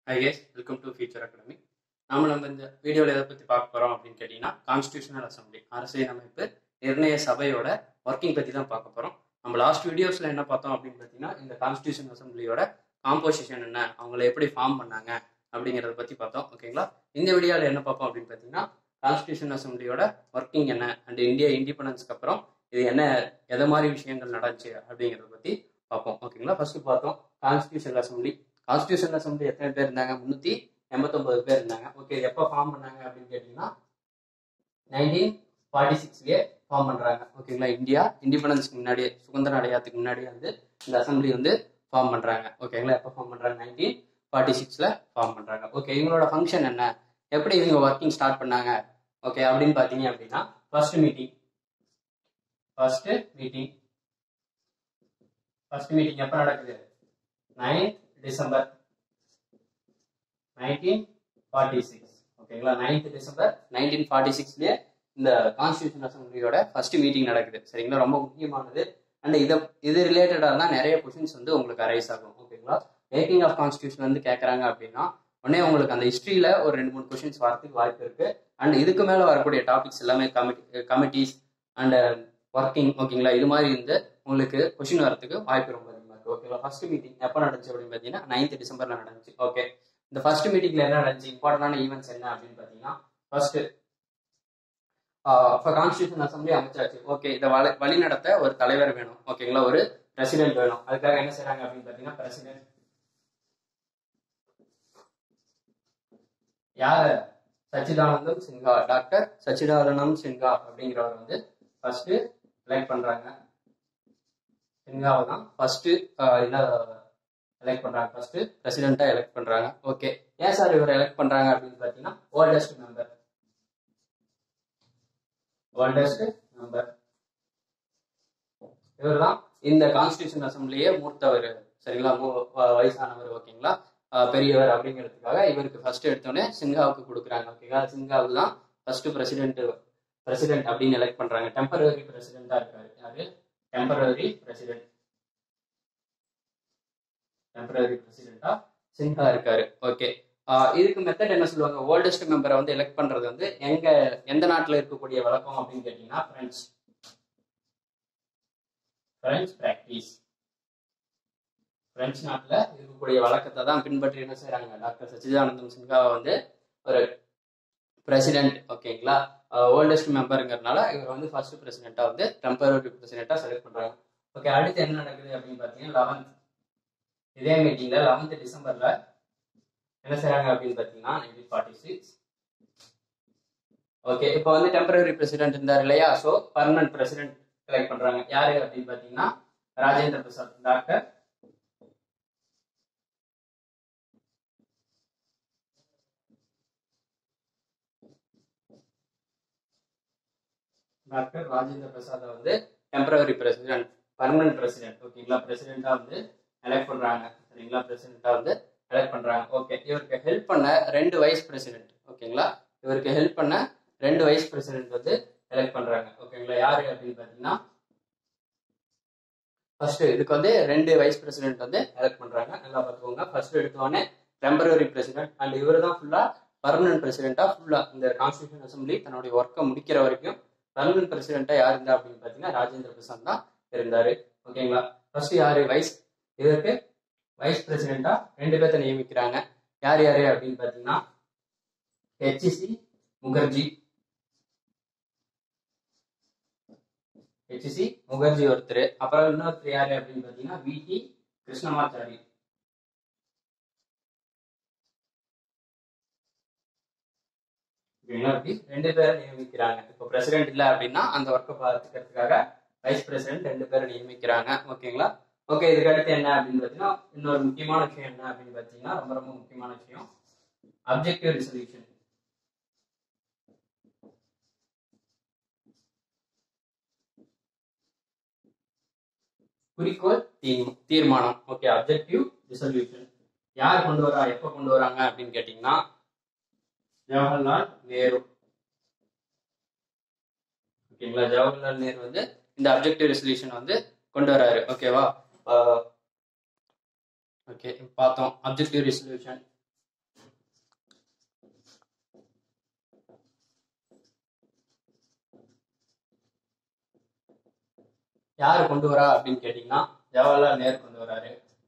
high guys welcome to future academy நாம நம்ம இந்த வீடியோவில் எதை பற்றி பார்க்க போகிறோம் அப்படின்னு கேட்டிங்கன்னா கான்ஸ்டியூஷனல் அசம்பிளி அரசியலமைப்பு நிர்ணய சபையோட ஒர்க்கிங் பற்றி தான் பார்க்க போகிறோம் நம்ம லாஸ்ட் வீடியோஸில் என்ன பார்த்தோம் அப்படின்னு பார்த்தீங்கன்னா இந்த கான்ஸ்டியூஷன் அசம்பிளியோட காம்போசிஷன் என்ன அவங்கள எப்படி ஃபார்ம் பண்ணாங்க அப்படிங்கிறத பற்றி பார்த்தோம் ஓகேங்களா இந்த வீடியோவில் என்ன பார்ப்போம் அப்படின்னு பார்த்தீங்கன்னா கான்ஸ்டியூஷன் அசம்பிளியோட ஒர்க்கிங் என்ன அண்ட் இந்தியா இண்டிபெண்டன்ஸ்க்கு அப்புறம் இது என்ன எதை மாதிரி விஷயங்கள் நடந்துச்சு அப்படிங்கிறத பற்றி பார்ப்போம் ஓகேங்களா ஃபர்ஸ்ட் பார்த்தோம் கான்ஸ்டியூஷன் அசம்பிளி கான்ஸ்டியூஷன் அசம்பிளி எத்தனை பேர் இருந்தாங்க முந்நூற்றி எண்பத்தொம்பது பேர் இருந்தாங்க ஓகே எப்போ ஃபார்ம் பண்ணாங்க அப்படின்னு கேட்டிங்கன்னா நைன்டீன் ஃபார்ட்டி சிக்ஸ்லேயே ஃபார்ம் பண்ணுறாங்க ஓகேங்களா இந்தியா இண்டிபெண்டன்ஸ்க்கு முன்னாடியே சுதந்திரம் அடையாதுக்கு முன்னாடியே வந்து இந்த அசம்பிளி வந்து ஃபார்ம் பண்ணுறாங்க ஓகேங்களா எப்போ ஃபார்ம் பண்ணுறாங்க நைன்டீன் ஃபார்ட்டி சிக்ஸில் ஃபார்ம் பண்ணுறாங்க ஓகே இவங்களோட ஃபங்க்ஷன் என்ன எப்படி இவங்க ஒர்க்கிங் ஸ்டார்ட் பண்ணாங்க ஓகே அப்படின்னு பார்த்தீங்க அப்படின்னா first meeting first meeting first meeting எப்போ நடக்குது ninth December nineteen forty six ஓகேங்களா நைன்த் டிசம்பர் நைன்டீன் ஃபார்ட்டி சிக்ஸ்லேயே இந்த கான்ஸ்டியூஷன் அசம்பிளியோட ஃபர்ஸ்ட் மீட்டிங் நடக்குது சரிங்களா ரொம்ப முக்கியமானது அண்ட் இதை இது ரிலேட்டடாக தான் நிறைய கொஷின்ஸ் வந்து உங்களுக்கு அரைஸ் ஆகும் ஓகேங்களா மேக்கிங் ஆஃப் கான்ஸ்டியூஷன் வந்து கேட்குறாங்க அப்படின்னா உடனே உங்களுக்கு அந்த ஹிஸ்ட்ரியில் ஒரு ரெண்டு மூணு கொஷின்ஸ் வரதுக்கு வாய்ப்பு இருக்கு அண்ட் இதுக்கு மேலே வரக்கூடிய டாபிக்ஸ் எல்லாமே கமிட்டி கமிட்டிஸ் அண்ட் ஒர்க்கிங் ஓகேங்களா இது மாதிரி இருந்து உங்களுக்கு கொஷின் வரதுக்கு வாய்ப்பு ரொம்ப அதிகமாக இருக்கு ஓகேங்களா ஃபர்ஸ்ட் மீட்டிங் எப்போ நடந்துச்சு அப்படின்னு பார்த்தீங்கன்னா நைன்த் டிசம்பர்ல நடந்துச்சு ஓகே இந்த ஃபர்ஸ்ட் மீட்டிங்ல என்ன நடந்துச்சு இம்பார்ட்டன்டான ஈவெண்ட்ஸ் என்ன அப்படின்னு பார்த்தீங்கன்னா ஃபர்ஸ்ட் இப்போ கான்ஸ்டியூஷன் அசம்பிளி அமைச்சாச்சு ஓகே இதை வழி வழி நடத்த ஒரு தலைவர் வேணும் ஓகேங்களா ஒரு பிரசிடென்ட் வேணும் அதுக்காக என்ன செய்றாங்க அப்படின்னு பார்த்தீங்கன்னா பிரசிடென்ட் யார் சச்சிதானந்தம் சின்ஹா டாக்டர் சச்சிதானந்தம் சின்ஹா அப்படிங்கிறவர் வந்து ஃபர்ஸ்ட் எலெக்ட் பண்றாங்க சின்ஹாவை தான் ஃபர்ஸ்ட் இதை எலெக்ட் பண்றாங்க ஃபர்ஸ்ட் பிரசிடென்ட்டா எலெக்ட் பண்றாங்க ஓகே ஏன் சார் இவர் எலெக்ட் பண்றாங்க அப்படின்னு பார்த்தீங்கன்னா ஓல்டஸ்ட் மெம்பர் ஓல்டஸ்ட் மெம்பர் இவர் தான் இந்த கான்ஸ்டியூஷன் அசம்பிளியே மூர்த்தவர் சரிங்களா மூ- வ- வயசானவர் ஓகேங்களா அஹ் பெரியவர் அப்படிங்கிறதுக்காக இவருக்கு ஃபர்ஸ்ட் எடுத்தோடனே சின்ஹாவுக்கு கொடுக்குறாங்க ஓகேங்களா சின்ஹாவுக்கு தான் ஃபர்ஸ்ட் பிரசிடென்ட் பிரசிடென்ட் அப்படின்னு எலெக்ட் பண்றாங்க டெம்பரரி பிரசிடென்டா இருக்காரு யாரு டெம்பரரி பிரசிடென்ட் டெம்பரரி பிரசிடென்டா சின்ஹா இருக்காரு ஓகே இதுக்கு மெத்தட் என்ன சொல்லுவாங்க ஓல்டஸ்ட் மெம்பரை வந்து எலெக்ட் பண்றது வந்து எங்க எந்த நாட்டுல இருக்கக்கூடிய வழக்கம் அப்படின்னு கேட்டீங்கன்னா பிரெஞ்சு பிரெஞ்சு பிராக்டிஸ் பிரெஞ்சு நாட்டுல இருக்கக்கூடிய வழக்கத்தை தான் பின்பற்றி என்ன செய்றாங்க டாக்டர் சச்சிதானந்தம் சின்ஹாவை வந்து ஒரு பிரசிடென்ட் ஓகேங்களா ஓல்டஸ்ட் மெம்பருங்கிறதுனால இவர் வந்து ஃபர்ஸ்ட் பிரசிடென்ட்டா வந்து டெம்பரரி பிரசிடென்ட்டா செலக்ட் பண்றாங்க ஓகே அடுத்து என்ன நடக்குது அப்படின்னு பார்த்தீங்கன்னா லெவன்த் இதே மீட்டிங்ல லெவன்த் டிசம்பர்ல என்ன செய்றாங்க அப்படின்னு பார்த்தீங்கன்னா நைன்டீன் ஃபார்ட்டி சிக்ஸ் ஓகே இப்போ வந்து டெம்பரரி பிரசிடென்ட் இருந்தார் இல்லையா ஸோ பர்மனன்ட் பிரசிடென்ட் செலக்ட் பண்றாங்க யாரு அப்படின்னு பார்த்தீங்கன்னா ராஜேந்திர பிரசாத் டாக்டர் டாக்டர் ராஜேந்திர பிரசாத் வந்து டெம்பரரி பிரசிடென்ட் பர்மனன்ட் பிரசிடென்ட் ஓகேங்களா பிரசிடென்ட்டா வந்து எலெக்ட் பண்றாங்க சரிங்களா பிரசிடென்ட்டா வந்து எலெக்ட் பண்றாங்க ஓகே இவருக்கு ஹெல்ப் பண்ண ரெண்டு வைஸ் பிரசிடென்ட் ஓகேங்களா இவருக்கு ஹெல்ப் பண்ண ரெண்டு வைஸ் பிரசிடென்ட் வந்து எலெக்ட் பண்றாங்க ஓகேங்களா யாரு அப்படின்னு பார்த்தீங்கன்னா ஃபர்ஸ்ட் இதுக்கு வந்து ரெண்டு வைஸ் பிரசிடென்ட் வந்து எலெக்ட் பண்றாங்க நல்லா பார்த்துக்கோங்க ஃபர்ஸ்ட் எடுத்தோடனே டெம்பரரி பிரசிடென்ட் அண்ட் இவர் தான் ஃபுல்லா பர்மனன்ட் பிரசிடென்ட்டா ஃபுல்லா இந்த கான்ஸ்டியூஷன் அசம்பிளி தன்னுடைய ஒர்க்கை முடிக்கிற வரைக்கும் பர்மனன்ட் பிரசிடென்ட்டா யார் இருந்தா அப்படின்னு பார்த்தீங்கன்னா ராஜேந்திர பிரசாத் தான் இருந்தாரு ஓகேங்களா ஃபர்ஸ்ட் யாரு வைஸ் இதற்கு வைஸ் பிரசிடென்ட்டா ரெண்டு பேர்த்த நியமிக்கிறாங்க யார் யாரு அப்படின்னு பார்த்தீங்கன்னா ஹெச்சிசி முகர்ஜி ஹெச்சிசி முகர்ஜி ஒருத்தர் அப்புறம் இன்னொருத்தர் யாரு அப்படின்னு பார்த்தீங்கன்னா விடி கிருஷ்ணமாச்சாரி ஓகேங்களா இப்படி ரெண்டு பேரை நியமிக்கிறாங்க இப்போ பிரசிடென்ட் இல்லை அப்படின்னா அந்த ஒர்க்கை பார்த்துக்கிறதுக்காக வைஸ் பிரசிடென்ட் ரெண்டு பேரை நியமிக்கிறாங்க ஓகேங்களா ஓகே இதுக்கு அடுத்து என்ன அப்படின்னு பார்த்தீங்கன்னா இன்னொரு முக்கியமான விஷயம் என்ன அப்படின்னு பார்த்தீங்கன்னா ரொம்ப ரொம்ப முக்கியமான விஷயம் அப்ஜெக்டிவ் ரிசல்யூஷன் குறிக்கோள் தீ- தீர்மானம் ஓகே அப்ஜெக்டிவ் ரிசல்யூஷன் யார் கொண்டு வரா எப்போ கொண்டு வராங்க அப்படின்னு கேட்டிங்கன்னா ஜவஹர்லால் நேரு ஓகேங்களா ஜவஹர்லால் நேரு வந்து இந்த அப்ஜெக்டிவ் ரெசல்யூஷன் வந்து கொண்டு வராரு ஓகேவா ஓகே பார்த்தோம் அப்ஜெக்டிவ் ரெசல்யூஷன் யார் கொண்டு வரா அப்படின்னு கேட்டீங்கன்னா ஜவஹர்லால் நேரு கொண்டு வராரு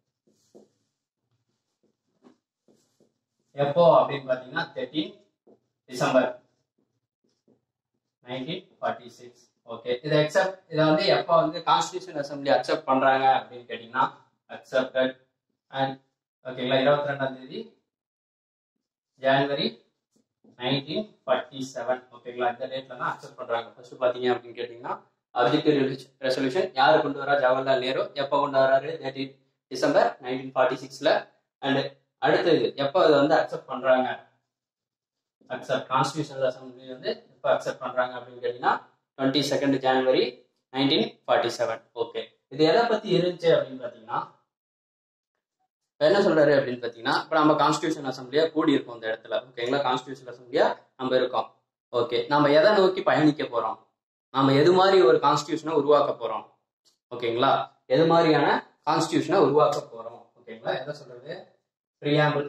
எப்போ அப்படின்னு பாத்தீங்கன்னா thirteen December nineteen forty six okay இதை அக்செப்ட் இதை வந்து எப்போ வந்து கான்ஸ்டியூஷன் அசம்பிளி அக்செப்ட் பண்றாங்க அப்படின்னு கேட்டீங்கன்னா அக்செப்டட் அண்ட் ஓகேங்களா இருபத்தி ரெண்டாம் தேதி ஜனவரி நைன்டீன் ஃபார்ட்டி செவன் ஓகேங்களா இந்த டேட்ல தான் அக்செப்ட் பண்றாங்க ஃபர்ஸ்ட் பாத்தீங்க அப்படின்னு கேட்டீங்கன்னா அப்ஜெக்டிவ் ரெசல்யூஷன் யார் கொண்டு வரா ஜவஹர்லால் நேரு எப்போ கொண்டு வராரு தேர்ட்டீன் டிசம்பர் நைன்டீன் ஃபார்ட்டி சிக்ஸ்ல அண்ட் அடுத்தது எப்போ அதை வந்து அக்செப்ட் பண்றாங்க அக்செப்ட் கான்ஸ்டியூஷனல் அசம்பிளி வந்து எப்போ அக்செப்ட் பண்றாங்க அப்படின்னு கேட்டீங்கன்னா twenty second January nineteen forty seven okay இது எதை பத்தி இருந்துச்சு அப்படின்னு பாத்தீங்கன்னா இப்ப என்ன சொல்றாரு அப்படின்னு பாத்தீங்கன்னா இப்ப நம்ம கான்ஸ்டியூஷன் அசம்பிளியா கூடி இருக்கோம் இந்த இடத்துல ஓகேங்களா கான்ஸ்டியூஷன் அசம்பிளியா நம்ம இருக்கோம் ஓகே நம்ம எதை நோக்கி பயணிக்க போறோம் நாம எது மாதிரி ஒரு கான்ஸ்டியூஷனை உருவாக்க போறோம் ஓகேங்களா எது மாதிரியான கான்ஸ்டியூஷனை உருவாக்க போறோம் ஓகேங்களா எதை சொல்றது ப்ரியாம்பிள்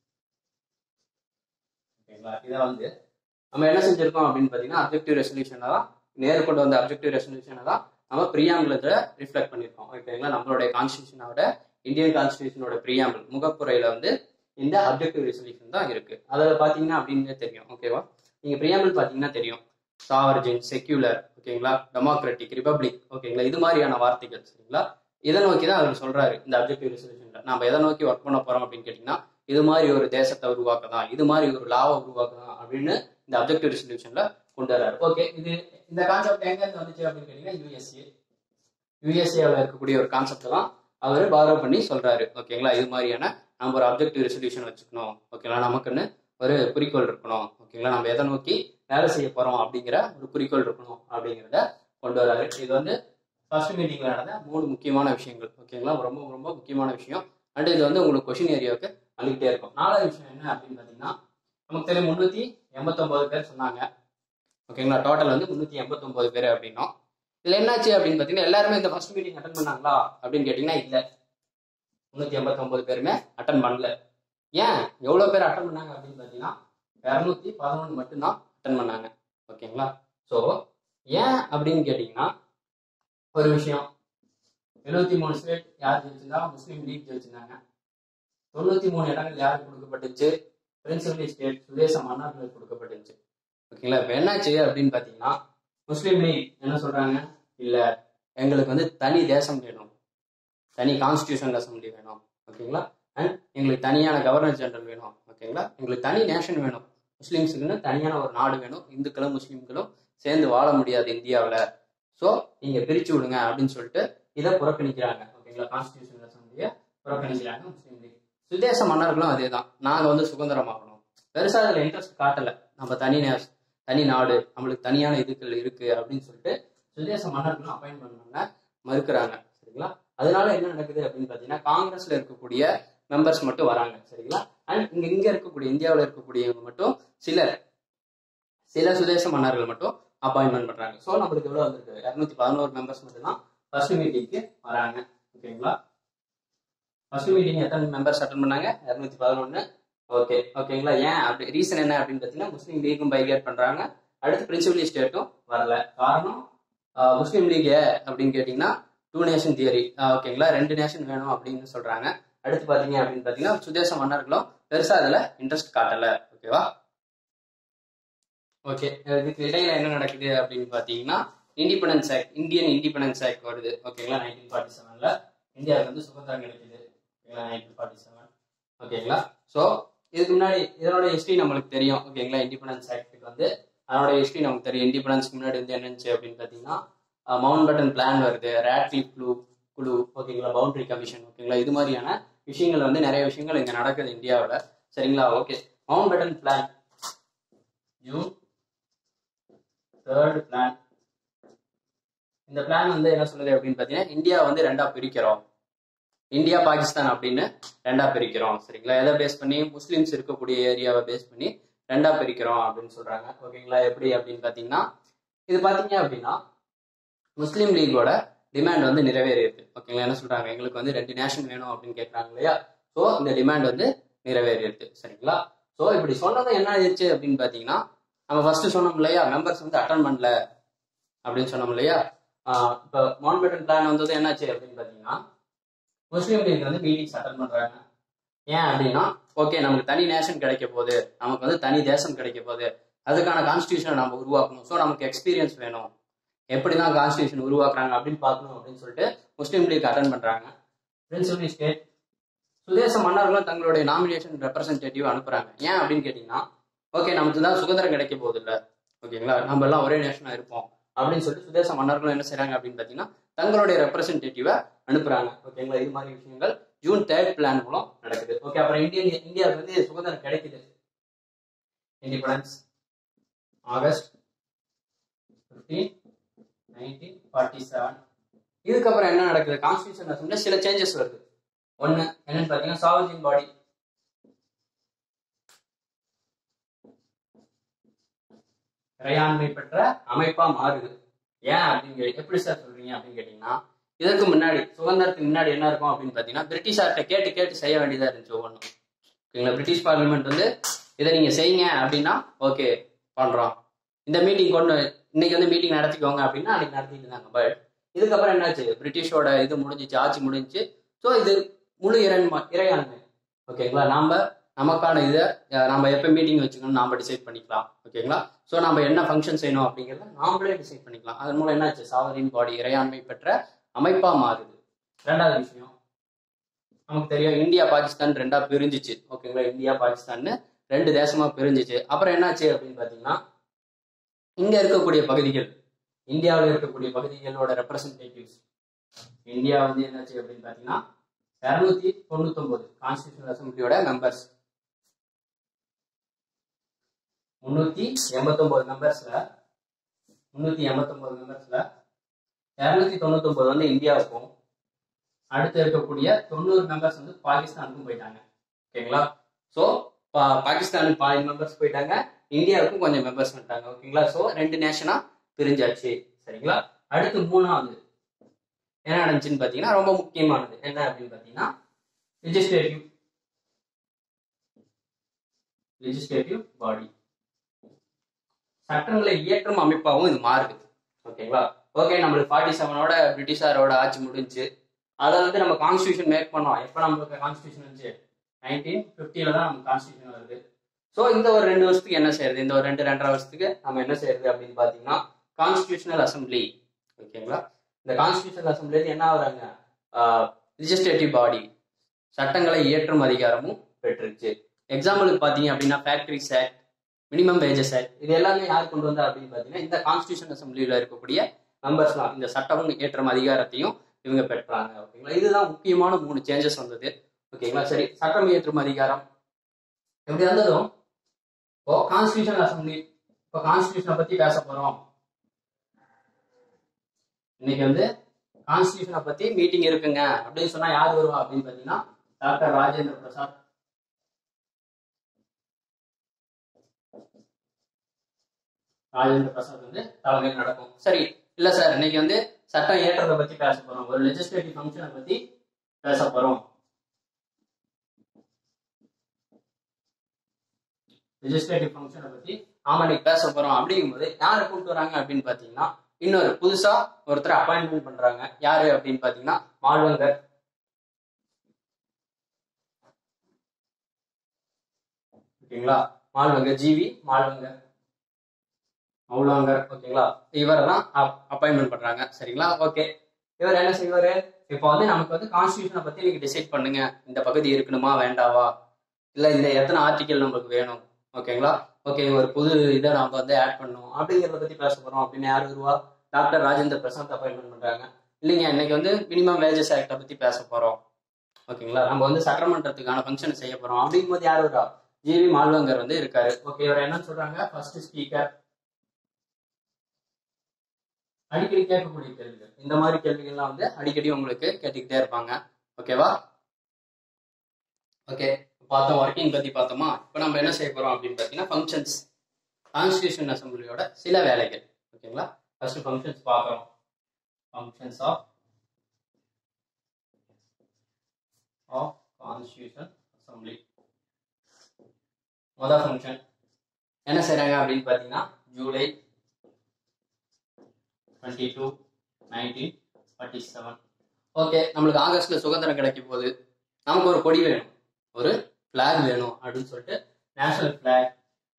ஓகேங்களா இதை வந்து நம்ம என்ன செஞ்சிருக்கோம் அப்படின்னு பார்த்தீங்கன்னா அப்ஜெக்டிவ் ரெசல்யூஷனை தான் நேரு கொண்டு வந்த அப்ஜெக்டிவ் ரெசல்யூஷனை தான் நம்ம ப்ரியாம்பிளத்தில் ரிஃப்ளெக்ட் பண்ணியிருக்கோம் ஓகேங்களா நம்மளுடைய கான்ஸ்டியூஷனோட இந்தியன் கான்ஸ்டியூஷனோட ப்ரியாம்பிள் முகப்புரையில வந்து இந்த அப்ஜெக்டிவ் ரெசல்யூஷன் தான் இருக்கு அதில் பார்த்தீங்கன்னா அப்படின்னு தெரியும் ஓகேவா நீங்க ப்ரியாம்பிள் பார்த்தீங்கன்னா தெரியும் சாவர்ஜின் செக்யூலர் ஓகேங்களா டெமோக்ராட்டிக் ரிபப்ளிக் ஓகேங்களா இது மாதிரியான வார்த்தைகள் சரிங்களா இதை நோக்கி தான் அவர் சொல்றாரு இந்த அப்ஜெக்டிவ் ரெசல்யூஷன்ல நம்ம எதை நோக்கி ஒர்க் பண்ண போறோம் அப்படின்னு கேட்டீங்கன்னா இது மாதிரி ஒரு தேசத்தை உருவாக்கலாம் இது மாதிரி ஒரு லாவை உருவாக்கலாம் அப்படின்னு இந்த அப்ஜெக்டிவ் ரெசல்யூஷன்ல கொண்டு வர்றாரு ஓகே இது இந்த கான்செப்ட் எங்க இருந்து வந்துச்சு அப்படின்னு கேட்டீங்கன்னா யூஎஸ்ஏ யூஎஸ்ஏவில் இருக்கக்கூடிய ஒரு கான்செப்ட் தான் அவர் பாரோ பண்ணி சொல்றாரு ஓகேங்களா இது மாதிரியான நம்ம ஒரு அப்ஜெக்டிவ் ரெசல்யூஷன் வச்சுக்கணும் ஓகேங்களா நமக்குன்னு ஒரு குறிக்கோள் இருக்கணும் ஓகேங்களா நம்ம எதை நோக்கி வேலை செய்ய போறோம் அப்படிங்கிற ஒரு குறிக்கோள் இருக்கணும் அப்படிங்கிறத கொண்டு வராரு இது வந்து ஃபர்ஸ்ட் மீட்டிங்ல நடந்த மூணு முக்கியமான விஷயங்கள் ஓகேங்களா ரொம்ப ரொம்ப முக்கியமான விஷயம் அண்ட் இது வந்து உங்களுக்கு கொஷின் ஏரியாவுக்கு வந்துகிட்டே இருக்கும் நாலாவது விஷயம் என்ன அப்படின்னு பார்த்தீங்கன்னா நமக்கு தெரியும் முந்நூற்றி எண்பத்தொம்போது பேர் சொன்னாங்க ஓகேங்களா டோட்டல் வந்து முந்நூற்றி எண்பத்தொம்போது பேர் அப்படின்னோம் இதில் என்னாச்சு அப்படின்னு பார்த்தீங்கன்னா எல்லாருமே இந்த ஃபர்ஸ்ட் மீட்டிங் அட்டன் பண்ணாங்களா அப்படின்னு கேட்டிங்கன்னா இல்லை முந்நூற்றி எண்பத்தொம்போது பேருமே அட்டன் பண்ணல ஏன் எவ்வளோ பேர் அட்டன் பண்ணாங்க அப்படின்னு பார்த்தீங்கன்னா இரநூத்தி பதினொன்று மட்டும்தான் அட்டன் பண்ணாங்க ஓகேங்களா ஸோ ஏன் அப்படின்னு கேட்டிங்கன்னா ஒரு விஷயம் எழுபத்தி மூணு ஸ்டேட் யார் ஜெயிச்சிருந்தா முஸ்லீம் லீக் ஜெயிச்சிருந்தாங்க தொண்ணூத்தி மூணு இடங்கள் யாருக்கு கொடுக்கப்பட்டுச்சு பிரின்சிபலி ஸ்டேட் சுதேச மன்னர்களுக்கு கொடுக்கப்பட்டுச்சு ஓகேங்களா இப்போ என்னாச்சு அப்படின்னு பார்த்தீங்கன்னா முஸ்லீம் லீக் என்ன சொல்றாங்க இல்ல எங்களுக்கு வந்து தனி தேசம் வேணும் தனி கான்ஸ்டியூஷன் அசம்பிளி வேணும் ஓகேங்களா அண்ட் எங்களுக்கு தனியான கவர்னர் ஜெனரல் வேணும் ஓகேங்களா எங்களுக்கு தனி நேஷன் வேணும் முஸ்லீம்ஸுக்குன்னு தனியான ஒரு நாடு வேணும் இந்துக்களும் முஸ்லீம்களும் சேர்ந்து வாழ முடியாது இந்தியாவில் ஸோ நீங்க பிரிச்சு விடுங்க அப்படின்னு சொல்லிட்டு இதை புறக்கணிக்கிறாங்க ஓகேங்களா கான்ஸ்டியூஷன் அசம்பிளியை புறக்கணிக்கிறாங்க முஸ்லீம் லீக் சுதேச மன்னர்களும் அதே தான் நாங்கள் வந்து சுதந்திரமாகணும் பெருசா அதில் இன்ட்ரெஸ்ட் காட்டல நம்ம தனி நேஸ் தனி நாடு நம்மளுக்கு தனியான இதுக்கள் இருக்கு அப்படின்னு சொல்லிட்டு சுதேச மன்னர்களும் அப்பாயின்ட் பண்ண மறுக்கிறாங்க சரிங்களா அதனால என்ன நடக்குது அப்படின்னு பார்த்தீங்கன்னா காங்கிரஸ்ல இருக்கக்கூடிய மெம்பர்ஸ் மட்டும் வராங்க சரிங்களா அண்ட் இங்க இங்க இருக்கக்கூடிய இந்தியாவில் இருக்கக்கூடியவங்க மட்டும் சிலர் சில சுதேச மன்னர்கள் மட்டும் அப்பாயின்மெண்ட் பண்றாங்க ஸோ நம்மளுக்கு எவ்வளவு வந்திருக்கு இரநூத்தி பதினோரு மெம்பர்ஸ் மட்டும் தான் ஃபர்ஸ்ட் மீட்டிங்க்கு வராங்க ஓகேங்களா ஃபர்ஸ்ட் மீட்டிங் எத்தனை மெம்பர்ஸ் அட்டன் பண்ணாங்க இரநூத்தி பதினொன்று ஓகே ஓகேங்களா ஏன் அப்படி ரீசன் என்ன அப்படின்னு பார்த்தீங்கன்னா முஸ்லீம் லீக்கும் பைகேட் பண்றாங்க அடுத்து பிரின்சிபலி ஸ்டேட்டும் வரல காரணம் ஆஹ் முஸ்லீம் லீக் அப்படின்னு கேட்டிங்கன்னா டூ நேஷன் தியரி ஓகேங்களா ரெண்டு நேஷன் வேணும் அப்படின்னு சொல்றாங்க அடுத்து பார்த்தீங்க அப்படின்னு பார்த்தீங்கன்னா சுதேச மன்னர்களும் பெருசா அதில் இன்ட்ரெஸ்ட் காட்டல ஓகேவா ஓகே இதுக்கு இடையில என்ன நடக்குது அப்படின்னு பார்த்தீங்கன்னா independence act Indian independence act வருது ஓகேங்களா நைன்டீன் ஃபார்ட்டி செவன்ல இந்தியாவுக்கு வந்து சுதந்திரம் கிடைக்குது ஓகேங்களா நைன்டீன் ஃபார்ட்டி செவன் ஓகேங்களா ஸோ இதுக்கு முன்னாடி இதனோட ஹிஸ்ட்ரி நம்மளுக்கு தெரியும் ஓகேங்களா இண்டிபெண்டன்ஸ் ஆக்டுக்கு வந்து அதனோட ஹிஸ்ட்ரி நமக்கு தெரியும் இண்டிபெண்டன்ஸ்க்கு முன்னாடி வந்து என்னச்சு அப்படின்னு பார்த்தீங்கன்னா மவுண்ட் பட்டன் பிளான் வருது ரேட்லிப் குழு குழு ஓகேங்களா பவுண்டரி கமிஷன் ஓகேங்களா இது மாதிரியான விஷயங்கள் வந்து நிறைய விஷயங்கள் இங்கே நடக்குது இந்தியாவில் சரிங்களா okay Mountbatten plan June third plan இந்த பிளான் வந்து என்ன சொல்லுது அப்படின்னு பார்த்தீங்கன்னா இந்தியா வந்து ரெண்டா பிரிக்கிறோம் இந்தியா பாகிஸ்தான் அப்படின்னு ரெண்டா பிரிக்கிறோம் சரிங்களா எதை பேஸ் பண்ணி முஸ்லிம்ஸ் இருக்கக்கூடிய ஏரியாவை பேஸ் பண்ணி ரெண்டா பிரிக்கிறோம் அப்படின்னு சொல்றாங்க ஓகேங்களா எப்படி அப்படின்னு பார்த்தீங்கன்னா இது பார்த்தீங்க அப்படின்னா முஸ்லீம் லீகோட டிமாண்ட் வந்து நிறைவேறியிருக்கு ஓகேங்களா என்ன சொல்றாங்க எங்களுக்கு வந்து ரெண்டு நேஷன் வேணும் அப்படின்னு கேட்குறாங்க இல்லையா ஸோ இந்த டிமாண்ட் வந்து நிறைவேறியிருக்கு சரிங்களா ஸோ இப்படி சொன்னது என்ன ஆயிடுச்சு அப்படின்னு பார்த்தீங்கன்னா நம்ம ஃபர்ஸ்ட் சொன்னோம் இல்லையா மெம்பர்ஸ் வந்து அட்டன் பண்ணல அப்படின்னு சொன்னோம் இல்லையா இப்போ மவுண்ட் பிளான் வந்தது என்னாச்சு அப்படின்னு பார்த்தீங்கன்னா முஸ்லீம் லீக் வந்து மீட்டிங்ஸ் அட்டன் பண்றாங்க ஏன் அப்படின்னா ஓகே நமக்கு தனி நேஷன் கிடைக்க போகுது நமக்கு வந்து தனி தேசம் கிடைக்க போகுது அதுக்கான கான்ஸ்டியூஷனை நம்ம உருவாக்கணும் ஸோ நமக்கு எக்ஸ்பீரியன்ஸ் வேணும் எப்படி தான் கான்ஸ்டியூஷன் உருவாக்குறாங்க அப்படின்னு பார்க்கணும் அப்படின்னு சொல்லிட்டு முஸ்லீம் லீக் அட்டன் பண்றாங்க பிரின்சிபல் ஸ்டேட் சுதேச மன்னர்களும் தங்களுடைய நாமினேஷன் ரெப்ரசன்டேட்டிவ் அனுப்புறாங்க ஏன் அப்படின்னு கேட்டீங்கன்னா ஓகே நமக்கு தான் சுதந்திரம் கிடைக்க போகுது இல்லை ஓகேங்களா நம்ம எல்லாம் ஒரே நேஷனா இருப்போம் அப்படின்னு சொல்லிட்டு சுதேச மன்னர்களும் என்ன செய்றாங்க அப்படின்னு பார்த்தீங்கன்னா தங்களுடைய ரெப்ரசன்டேட்டிவை அனுப்புறாங்க ஓகேங்களா இது மாதிரி விஷயங்கள் ஜூன் தேர்ட் பிளான் மூலம் நடக்குது ஓகே அப்புறம் இந்தியன் இந்தியாவுக்கு வந்து சுதந்திரம் கிடைக்குது independence August fifteen nineteen forty seven இதுக்கப்புறம் என்ன நடக்குது கான்ஸ்டியூஷன் அசம்பிளி சில சேஞ்சஸ் வருது ஒன்று என்னன்னு பார்த்தீங்கன்னா சாவர்ஜின் பாடி இறையாண்மை பெற்ற அமைப்பா மாறுது ஏன் அப்படிங்க எப்படி சார் சொல்றீங்க அப்படின்னு கேட்டீங்கன்னா இதற்கு முன்னாடி சுதந்திரத்துக்கு முன்னாடி என்ன இருக்கும் அப்படின்னு பார்த்தீங்கன்னா பிரிட்டிஷார்கிட்ட கேட்டு கேட்டு செய்ய வேண்டியதா இருந்துச்சு ஒவ்வொன்றும் ஓகேங்களா பிரிட்டிஷ் பார்லிமெண்ட் வந்து இதை நீங்க செய்யுங்க அப்படின்னா ஓகே பண்றோம் இந்த மீட்டிங் கொண்டு இன்னைக்கு வந்து மீட்டிங் நடத்திக்கோங்க அப்படின்னா அன்னைக்கு நடத்திட்டு இருந்தாங்க பட் இதுக்கப்புறம் என்னாச்சு பிரிட்டிஷோட இது முடிஞ்சிச்சு ஆட்சி முடிஞ்சிச்சு ஸோ இது முழு இறைன்மை இறையாண்மை ஓகேங்களா நாம நமக்கான இதை அஹ், நம்ம எப்போ மீட்டிங் வச்சுக்கணும் நாம டிசைட் பண்ணிக்கலாம் ஓகேங்களா ஸோ நம்ம என்ன ஃபங்க்ஷன் செய்யணும் அப்படிங்கிறத நாமளே டிசைட் பண்ணிக்கலாம் அதன் மூலம் என்னாச்சு சாவரின் பாடி இறையாண்மை பெற்ற அமைப்பா மாறுது ரெண்டாவது விஷயம் நமக்கு தெரியும் இந்தியா பாகிஸ்தான் ரெண்டா பிரிஞ்சிச்சு ஓகேங்களா இந்தியா பாகிஸ்தான் ரெண்டு தேசமா பிரிஞ்சிச்சு அப்புறம் என்னாச்சு அப்படின்னு பார்த்தீங்கன்னா இங்க இருக்கக்கூடிய பகுதிகள் இந்தியாவில் இருக்கக்கூடிய பகுதிகளோட ரெப்ரசன்டேட்டிவ்ஸ் இந்தியா வந்து என்னாச்சு அப்படின்னு பார்த்தீங்கன்னா இரநூத்தி தொண்ணூத்தொன்பது கான்ஸ்டியூஷனல் அசம்பிளியோட மெம்பர்ஸ் முன்னூத்தி எண்பத்தொன்பது மெம்பர்ஸ்ல முன்னூத்தி எண்பத்தொன்பது மெம்பர்ஸ்ல இரநூத்தி தொண்ணூத்தொன்பது வந்து இந்தியாவுக்கும் அடுத்து இருக்கக்கூடிய தொண்ணூறு மெம்பர்ஸ் வந்து பாகிஸ்தானுக்கும் போயிட்டாங்க ஓகேங்களா ஸோ பாகிஸ்தானுக்கு பாதி மெம்பர்ஸ் போயிட்டாங்க இந்தியாவுக்கும் கொஞ்சம் மெம்பர்ஸ் வந்துட்டாங்க ஓகேங்களா ஸோ ரெண்டு நேஷனா பிரிஞ்சாச்சு சரிங்களா அடுத்து மூணாவது என்ன நடந்துச்சுன்னு பார்த்தீங்கன்னா ரொம்ப முக்கியமானது என்ன அப்படின்னு பார்த்தீங்கன்னா லெஜிஸ்லேட்டிவ் லெஜிஸ்லேட்டிவ் பாடி சட்டங்களை இயற்றும் அமைப்பாகவும் இது மாறுது ஓகேங்களா ஓகே நம்மளுக்கு ஃபார்ட்டி செவனோட பிரிட்டிஷாரோட ஆட்சி முடிஞ்சு அதை வந்து நம்ம கான்ஸ்டியூஷன் மேக் பண்ணோம் எப்போ நம்மளுக்கு கான்ஸ்டியூஷன் இருந்துச்சு நைன்டீன் ஃபிஃப்டியில தான் நமக்கு கான்ஸ்டியூஷன் வருது ஸோ இந்த ஒரு ரெண்டு வருஷத்துக்கு என்ன செய்யறது இந்த ஒரு ரெண்டு ரெண்டரை வருஷத்துக்கு நம்ம என்ன செய்யறது அப்படின்னு பார்த்தீங்கன்னா கான்ஸ்டியூஷனல் அசம்பிளி ஓகேங்களா இந்த கான்ஸ்டியூஷனல் அசம்பிளில என்ன ஆகுறாங்க லெஜிஸ்லேட்டிவ் பாடி சட்டங்களை இயற்றும் அதிகாரமும் பெற்றுருச்சு எக்ஸாம்பிளுக்கு பார்த்தீங்க அப்படின்னா factories act minimum wages act இது எல்லாமே யார் கொண்டு வந்தா அப்படின்னு பார்த்தீங்கன்னா இந்த கான்ஸ்டியூஷன் அசம்பிளியில் இருக்கக்கூடிய மெம்பர்ஸ்லாம் இந்த சட்டம் ஏற்றும் அதிகாரத்தையும் இவங்க பெற்றாங்க ஓகேங்களா இதுதான் முக்கியமான மூணு சேஞ்சஸ் வந்தது ஓகேங்களா சரி சட்டம் இயற்றும் அதிகாரம் எப்படி வந்ததும் இப்போ கான்ஸ்டியூஷன் அசம்பிளி இப்போ கான்ஸ்டியூஷனை பத்தி பேச போறோம் இன்னைக்கு வந்து கான்ஸ்டியூஷனை பத்தி மீட்டிங் இருக்குங்க அப்படின்னு சொன்னா யார் வருவா அப்படின்னு பாத்தீங்கன்னா டாக்டர் ராஜேந்திர பிரசாத் ராஜேந்திர பிரசாத் வந்து தலைமையில் நடக்கும் சரி இல்ல சார் இன்னைக்கு வந்து சட்டம் ஏற்றதை பத்தி பேச போறோம் ஒரு லெஜிஸ்லேட்டிவ் ஃபங்க்ஷனை பத்தி பேச போறோம் லெஜிஸ்லேட்டிவ் ஃபங்க்ஷனை பத்தி ஆமா இன்னைக்கு பேச போறோம் அப்படிங்கும்போது யாரை கூப்பிட்டு வராங்க அப்படின்னு பாத்தீங்கன்னா இன்னொரு புதுசா ஒருத்தர் அப்பாயின்மெண்ட் பண்றாங்க யாரு அப்படின்னு பாத்தீங்கன்னா மால்வங்கர் ஓகேங்களா மால்வங்கர் ஜிவி மால்வங்கர் மௌலாங்கர் ஓகேங்களா இவரை தான் அப்பாயின்மெண்ட் பண்றாங்க சரிங்களா ஓகே இவர் என்ன செய்வாரு இப்போ வந்து நமக்கு வந்து கான்ஸ்டியூஷனை பத்தி நீங்க டிசைட் பண்ணுங்க இந்த பகுதி இருக்கணுமா வேண்டாவா இல்ல இந்த எத்தனை ஆர்டிக்கல் நமக்கு வேணும் ஓகேங்களா ஓகே ஒரு புது இதை நாம வந்து ஆட் பண்ணணும் அப்படிங்கிறத பத்தி பேச போறோம் அப்படின்னு யார் வருவா டாக்டர் ராஜேந்திர பிரசாத் அப்பாயின்மெண்ட் பண்றாங்க இல்லைங்க இன்னைக்கு வந்து மினிமம் வேஜஸ் ஆக்டை பத்தி பேச போறோம் ஓகேங்களா நம்ம வந்து சட்டமன்றத்துக்கான ஃபங்க்ஷன் செய்ய போறோம் அப்படிங்கும்போது யார் வருவா ஜிவி மால்வங்கர் வந்து இருக்காரு ஓகே இவர் என்னன்னு சொல்றாங்க ஃபர்ஸ்ட் ஸ்பீக்கர் அடிக்கடி கேட்கக்கூடிய கேள்விகள் இந்த மாதிரி கேள்விகள்லாம் வந்து அடிக்கடி உங்களுக்கு கேட்டுக்கிட்டே இருப்பாங்க ஓகேவா ஓகே பார்த்தோம் ஒர்க்கிங் பத்தி பார்த்தோமா இப்போ நம்ம என்ன செய்ய போறோம் அப்படின்னு பார்த்தீங்கன்னா ஃபங்க்ஷன்ஸ் கான்ஸ்டியூஷன் அசம்பிளியோட சில வேலைகள் ஓகேங்களா ஃபர்ஸ்ட் ஃபங்க்ஷன்ஸ் பார்க்குறோம் functions of of constitution assembly மொதல் ஃபங்க்ஷன் என்ன செய்றாங்க அப்படின்னு பார்த்தீங்கன்னா July twenty two nineteen forty seven okay நம்மளுக்கு ஆகஸ்ட்ல சுதந்திரம் கிடைக்க போகுது நமக்கு ஒரு கொடி வேணும் ஒரு ஃபிளாக் வேணும் அப்படின்னு சொல்லிட்டு நேஷனல் ஃபிளாக்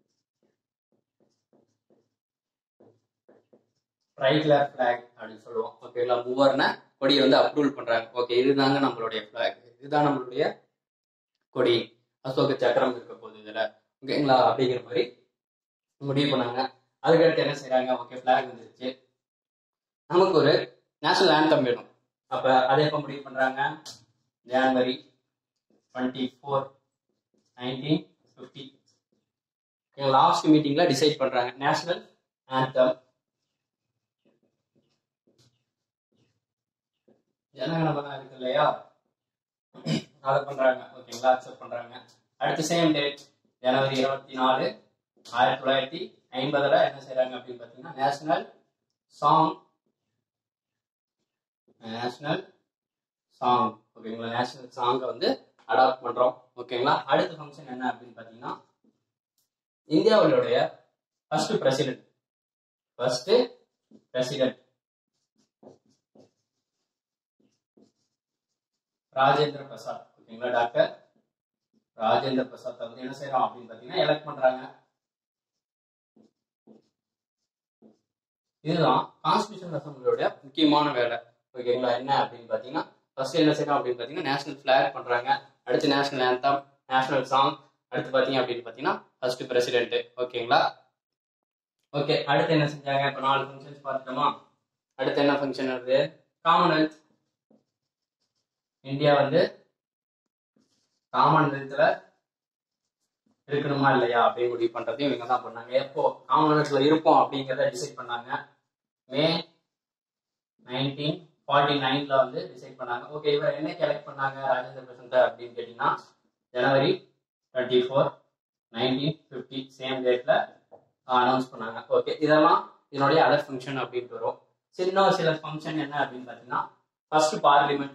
ட்ரைகலர் ஃபிளாக் அப்படின்னு சொல்லுவோம் ஓகேங்களா மூவர்ன கொடியை வந்து அப்ரூவல் பண்றாங்க ஓகே இதுதாங்க நம்மளுடைய ஃபிளாக் இதுதான் நம்மளுடைய கொடி அசோக சக்கரம் இருக்க போகுது இதுல ஓகேங்களா அப்படிங்கிற மாதிரி முடிவு பண்ணாங்க அதுக்கடுத்து என்ன செய்றாங்க ஓகே ஃபிளாக் வந்துருச்சு நமக்கு ஒரு நேஷனல் ஆந்தம் வேணும் அப்ப அதை எப்போ முடிவு பண்றாங்க ஜனவரி twenty four nineteen fifty last மீட்டிங்ல டிசைட் பண்றாங்க நேஷனல் ஆந்தம் ஜனகணமனா இருக்கு இல்லையா அதை பண்றாங்க ஓகேங்களா அக்செப்ட் பண்றாங்க அடுத்த சேம் டேட் ஜனவரி இருபத்தி நாலு ஆயிரத்தி தொள்ளாயிரத்தி ஐம்பதுல என்ன செய்றாங்க அப்படின்னு பாத்தீங்கன்னா நேஷனல் சாங் நேஷனல் சாங் ஓகேங்களா நேஷனல் சாங்கை வந்து அடாப்ட் பண்றோம் ஓகேங்களா அடுத்த ஃபங்க்ஷன் என்ன அப்படின்னு பாத்தீங்கன்னா இந்தியாவுடைய first president first president Rajendra Prasad ஓகேங்களா டாக்டர் ராஜேந்திர பிரசாத் வந்து என்ன செய்யறோம் அப்படின்னு பாத்தீங்கன்னா எலக்ட் பண்றாங்க இதுதான் கான்ஸ்டியூஷன் அசம்பிளியோட முக்கியமான வேலை ஓகேங்களா என்ன அப்படின்னு பாத்தீங்கன்னா ஃபர்ஸ்ட் என்ன செய்யறோம் அப்படின்னு பாத்தீங்கன்னா நேஷனல் ஃபிளாக் பண்றாங்க அடுத்து நேஷனல் ஆந்தம் நேஷனல் சாங் அடுத்து பாத்தீங்க அப்படின்னு பாத்தீங்கன்னா ஃபர்ஸ்ட் பிரசிடென்ட் ஓகேங்களா ஓகே அடுத்து என்ன செஞ்சாங்க இப்போ நாலு ஃபங்க்ஷன்ஸ் பார்த்துட்டோமா அடுத்து என்ன ஃபங்க்ஷன் வருது காமன்வெல்த் இந்தியா வந்து காமன்வெல்த்ல இருக்கணுமா இல்லையா அப்படின்னு முடிவு பண்றதையும் இவங்க தான் பண்ணாங்க எப்போ காமன்வெல்த்ல இருப்போம் அப்படிங்கிறத டிசைட் பண்ணாங்க மே நைன்டீன் ஃபார்ட்டி நைன்ல வந்து டிசைட் பண்ணாங்க ஓகே இவர் என்னைக்கு எலெக்ட் பண்ணாங்க ராஜேந்திர பிரசாத் அப்படின்னு கேட்டீங்கன்னா January twenty four nineteen fifty same டேட்ல அனௌன்ஸ் பண்ணாங்க ஓகே இதெல்லாம் இதனுடைய அதர் ஃபங்க்ஷன் அப்படின்ட்டு வரும் சின்ன சில ஃபங்க்ஷன் என்ன அப்படின்னு பார்த்தீங்கன்னா ஃபர்ஸ்ட் பார்லிமெண்ட்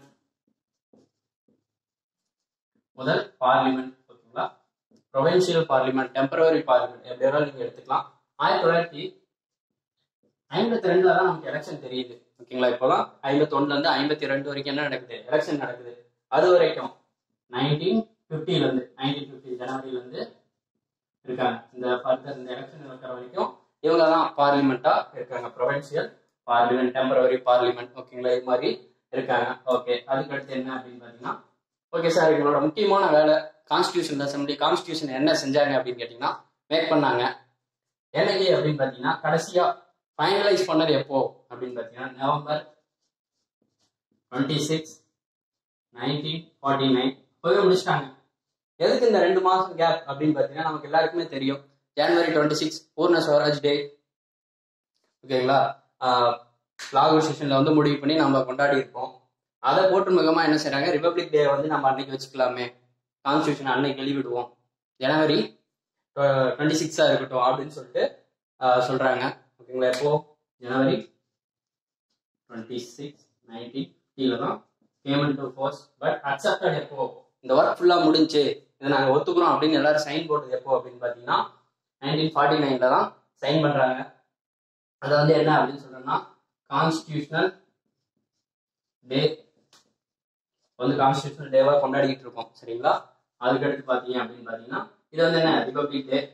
முதல் பார்லிமெண்ட் ஓகேங்களா ப்ரொவின்சியல் பார்லிமெண்ட் டெம்பரவரி பார்லிமெண்ட் எப்படி வேணாலும் நீங்க எடுத்துக்கலாம் ஆயிரத்தி தொள்ளாயிரத்தி ஐம்பத்தி ரெண்டுல தான் நமக்கு எலெக்ஷன் தெரியுது ஓகேங்களா இப்போலாம் ஐம்பத்தி ஒண்ணுல இருந்து ஐம்பத்தி ரெண்டு வரைக்கும் என்ன நடக்குது எலெக்ஷன் நடக்குது அது வரைக்கும் நைன்டீன் பிப்டில இருந்து நைன்டீன் பிப்டி ஜனவரில இருந்து இருக்காங்க இந்த ஃபர்தர் இந்த எலெக்ஷன் இருக்கிற வரைக்கும் இவங்க தான் பார்லிமெண்டா இருக்காங்க ப்ரொவின்சியல் பார்லிமெண்ட் டெம்பரவரி பார்லிமெண்ட் ஓகேங்களா இது மாதிரி இருக்காங்க ஓகே அதுக்கு அடுத்து என்ன அப்படின்னு பாத்தீங்கன்னா ஓகே சார் எங்களோட முக்கியமான வேலை கான்ஸ்டியூஷன் அசம்பிளி கான்ஸ்டியூஷன் என்ன செஞ்சாங்க அப்படின்னு கேட்டீங்கன்னா மேக் பண்ணாங்க என்னைக்கு அப்படின்னு பாத்தீங்கன்னா கடைசியா ஃபைனலைஸ் பண்ணது எப்போ அப்படின்னு பாத்தீங்கன்னா November twenty six nineteen forty nine போய் முடிச்சிட்டாங்க எதுக்கு இந்த ரெண்டு மாசம் கேப் அப்படின்னு பாத்தீங்கன்னா நமக்கு எல்லாருக்குமே தெரியும் ஜனவரி டுவெண்ட்டி சிக்ஸ் பூர்ண ஸ்வராஜ் டே ஓகேங்களா லாகூர் செஷன்ல வந்து முடிவு பண்ணி நம்ம கொண்டாடி இருப்போம் அதை போட்டு முகமா என்ன செய்றாங்க ரிபப்ளிக் டே வந்து நம்ம அன்னைக்கு வச்சுக்கலாமே கான்ஸ்டியூஷன் அன்னைக்கு வெளிவிடுவோம் ஜனவரி டுவெண்ட்டி சிக்ஸா இருக்கட்டும் அப்படின்னு சொல்லிட்டு ஆஹ் சொல்றாங்க ஓகேங்களா எப்போ ஜனவரி டுவெண்ட்டி சிக்ஸ் நைன்டீன் ஃபிஃப்டில தான் payment to force but accepted எப்போ இந்த ஒர்க் ஃபுல்லா முடிஞ்சு இதை நாங்க ஒத்துக்கிறோம் அப்படின்னு எல்லாரும் சைன் போட்டது எப்போ அப்படின்னு பாத்தீங்கன்னா நைன்டீன் ஃபார்ட்டி நைன்ல தான் சைன் பண்றாங்க அது வந்து என்ன அப்படின்னு சொல்றோம்னா கான்ஸ்டியூஷனல் டே வந்து கான்ஸ்டியூஷனல் டேவா கொண்டாடிட்டு இருக்கோம் சரிங்களா அதுக்கடுத்து பாத்தீங்க அப்படின்னு பாத்தீங்கன்னா இது வந்து என்ன ரிபப்ளிக் டே